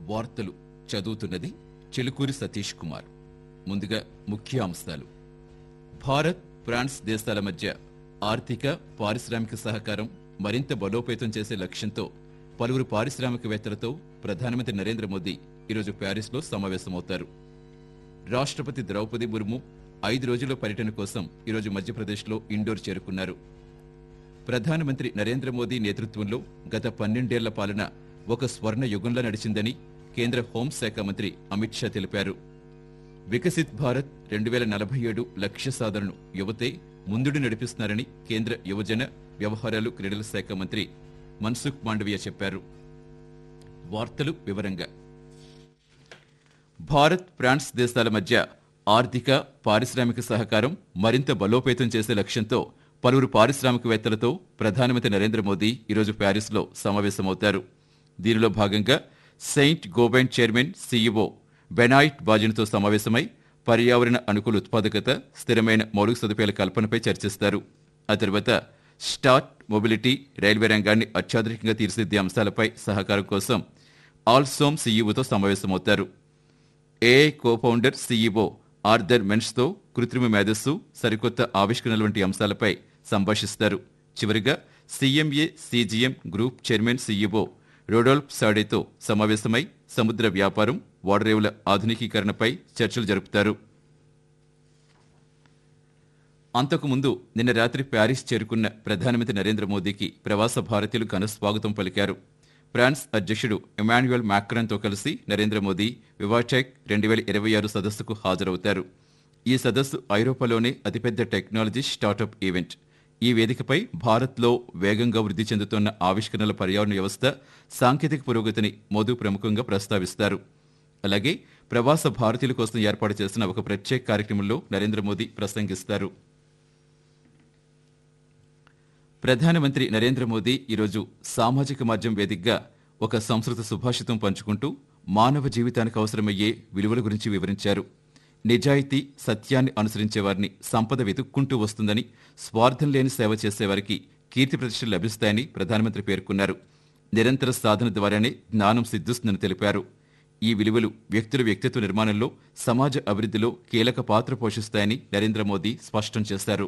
వార్తలు చదువుతున్నది చెలుకూరి సతీష్ కుమార్ ముందుగా ముఖ్య అంశాలు భారత్ ఫ్రాన్స్ దేశాల మధ్య ఆర్థిక పారిశ్రామిక సహకారం మరింత బలోపేతం చేసే లక్ష్యంతో పలువురు పారిశ్రామికవేత్తలతో ప్రధానమంత్రి నరేంద్ర మోదీ ఈరోజు ప్యారిస్లో సమావేశమవుతారు రాష్ట్రపతి ద్రౌపది ముర్ము ఐదు రోజుల పర్యటన కోసం ఈరోజు మధ్యప్రదేశ్లో ఇండోర్ చేరుకున్నారు ప్రధానమంత్రి నరేంద్ర మోదీ నేతృత్వంలో గత పన్నెండేళ్ల పాలన ఒక స్వర్ణ యుగంలా నడిచిందని కేంద్ర హోంశాఖ మంత్రి అమిత్ షా తెలిపారు వికసిత్ భారత్ రెండు వేల నలభై ఏడు లక్ష్య సాధనను యువతే ముందుడు నడిపిస్తున్నారని కేంద్ర యువజన వ్యవహారాలు క్రీడల శాఖ మంత్రి మన్సుఖ్ మాండవీయ చెప్పారు వార్తలు వివరంగా భారత్ ఫ్రాన్స్ దేశాల మధ్య ఆర్థిక పారిశ్రామిక సహకారం మరింత బలోపేతం చేసే లక్ష్యంతో పలువురు పారిశ్రామికవేత్తలతో ప్రధానమంత్రి నరేంద్ర మోదీ ఈరోజు ప్యారిస్లో సమావేశమవుతారు దీనిలో భాగంగా Saint Gobain chairman CEO Benoit బాజిన్తో సమావేశమై పర్యావరణ అనుకూల ఉత్పాదకత స్థిరమైన మౌలిక సదుపాయాల కల్పనపై చర్చిస్తారు ఆ తర్వాత స్టార్ట్ మొబిలిటీ రైల్వే రంగాన్ని అత్యాధునికంగా తీర్చిదిద్దే అంశాలపై సహకారం కోసం ఆల్సోమ్ సీఈఓతో సమావేశమవుతారు AI co founder CEO Arthur మెన్స్తో కృత్రిమ మేధస్సు సరికొత్త ఆవిష్కరణల వంటి అంశాలపై సంభాషిస్తారు చివరిగా CMA CGM group chairman CEO Rodolphe సాడేతో సమావేశమై సముద్ర వ్యాపారం ఓడరేవుల ఆధునికీకరణపై చర్చలు జరుపుతారు అంతకుముందు నిన్న రాత్రి ప్యారిస్ చేరుకున్న ప్రధానమంత్రి నరేంద్ర మోదీకి ప్రవాస భారతీయులు ఘన స్వాగతం పలికారు ఫ్రాన్స్ అధ్యక్షుడు ఎమాన్యుయల్ మ్యాక్రాన్తో కలిసి నరేంద్ర మోదీ వివాటెక్ రెండు వేల ఇరవై ఆరు సదస్సుకు హాజరవుతారు ఈ సదస్సు ఐరోపాలోనే అతిపెద్ద టెక్నాలజీ స్టార్టప్ ఈవెంట్ ఈ వేదికపై భారత్లో వేగంగా వృద్ధి చెందుతున్న ఆవిష్కరణల పర్యావరణ వ్యవస్థ సాంకేతిక పురోగతిని మోదీ ప్రముఖంగా ప్రస్తావిస్తారు అలాగే ప్రవాస భారతీయుల కోసం ఏర్పాటు చేసిన ఒక ప్రత్యేక కార్యక్రమంలో నరేంద్ర మోదీ ప్రసంగిస్తారు ప్రధానమంత్రి నరేంద్ర మోదీ ఈరోజు సామాజిక మాధ్యమం వేదికగా ఒక సంస్కృత సుభాషితం పంచుకుంటూ మానవ జీవితానికి అవసరమయ్యే విలువల గురించి వివరించారు నిజాయితీ సత్యాన్ని అనుసరించే వారిని సంపద వెతుక్కుంటూ వస్తుందని స్వార్థం లేని సేవ చేసేవారికి కీర్తి ప్రతిష్టలు లభిస్తాయని ప్రధానమంత్రి పేర్కొన్నారు నిరంతర సాధన ద్వారానే జ్ఞానం సిద్ధిస్తుందని తెలిపారు ఈ విలువలు వ్యక్తుల వ్యక్తిత్వ నిర్మాణంలో సమాజ అభివృద్ధిలో కీలక పాత్ర పోషిస్తాయని నరేంద్ర మోదీ స్పష్టం చేశారు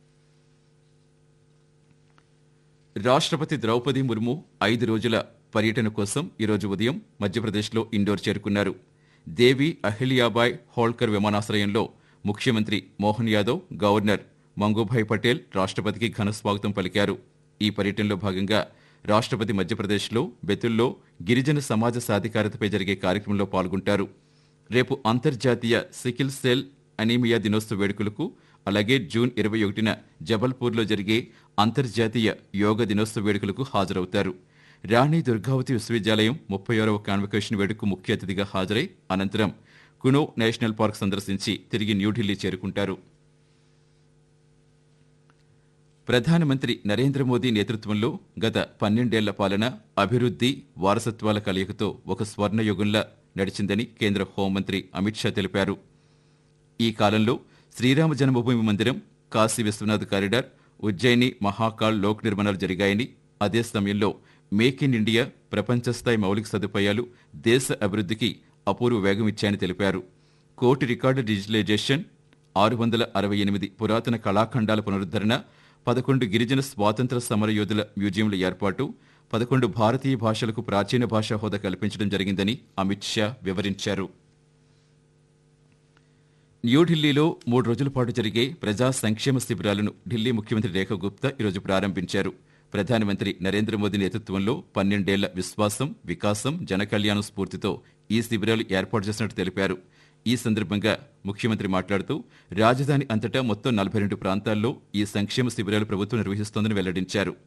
రాష్ట్రపతి ద్రౌపది ముర్ము ఐదు రోజుల పర్యటన కోసం ఈరోజు ఉదయం మధ్యప్రదేశ్లో ఇండోర్ చేరుకున్నారు దేవి అహిల్యాబాయ్ హోల్కర్ విమానాశ్రయంలో ముఖ్యమంత్రి మోహన్ యాదవ్ గవర్నర్ మంగూభాయ్ పటేల్ రాష్ట్రపతికి ఘన స్వాగతం పలికారు ఈ పర్యటనలో భాగంగా రాష్ట్రపతి మధ్యప్రదేశ్లో బెతుల్లో గిరిజన సమాజ సాధికారతపై జరిగే కార్యక్రమంలో పాల్గొంటారు రేపు అంతర్జాతీయ సికిల్ సెల్ అనీమియా దినోత్సవ వేడుకలకు అలాగే జూన్ ఇరవై ఒకటిన జబల్పూర్లో జరిగే అంతర్జాతీయ యోగ దినోత్సవ వేడుకలకు హాజరవుతారు రాణి దుర్గావతి విశ్వవిద్యాలయం ముప్పై ఆరవ కాన్వకేషన్ వేడుకకు ముఖ్య అతిథిగా హాజరై అనంతరం కునో నేషనల్ పార్క్ సందర్శించి తిరిగి న్యూఢిల్లీ చేరుకుంటారు ప్రధానమంత్రి నరేంద్ర మోదీ నేతృత్వంలో గత పన్నెండేళ్ల పాలన అభివృద్ధి వారసత్వాల కలయికతో ఒక స్వర్ణయుగంలా నడిచిందని కేంద్ర హోంమంత్రి అమిత్ షా తెలిపారు ఈ కాలంలో శ్రీరామ జన్మభూమి మందిరం కాశీ విశ్వనాథ్ కారిడార్ ఉజ్జయిని మహాకాల్ లోక్ నిర్మాణాలు జరిగాయని అదే సమయంలో మేక్ ఇన్ ఇండియా ప్రపంచస్థాయి మౌలిక సదుపాయాలు దేశ అభివృద్ధికి అపూర్వ వేగం ఇచ్చాయని తెలిపారు కోటి రికార్డు డిజిటలైజేషన్ ఆరు వందల అరవై ఎనిమిది పురాతన కళాఖండాల పునరుద్ధరణ పదకొండు గిరిజన స్వాతంత్ర సమరయోధుల మ్యూజియంల ఏర్పాటు పదకొండు భారతీయ భాషలకు ప్రాచీన భాషా హోదా కల్పించడం జరిగిందని అమిత్ షా వివరించారు న్యూఢిల్లీలో మూడు రోజుల పాటు జరిగే ప్రజా సంక్షేమ శిబిరాలను ఢిల్లీ ముఖ్యమంత్రి రేఖ గుప్తా ఈరోజు ప్రారంభించారు ప్రధానమంత్రి నరేంద్ర మోదీ నేతృత్వంలో పన్నెండేళ్ల విశ్వాసం వికాసం జనకళ్యాణం స్ఫూర్తితో ఈ శిబిరాలు ఏర్పాటు చేసినట్టు తెలిపారు ఈ సందర్భంగా ముఖ్యమంత్రి మాట్లాడుతూ రాజధాని అంతటా మొత్తం నలభై రెండు ప్రాంతాల్లో ఈ సంక్షేమ శిబిరాలు ప్రభుత్వం నిర్వహిస్తోందని వెల్లడించారు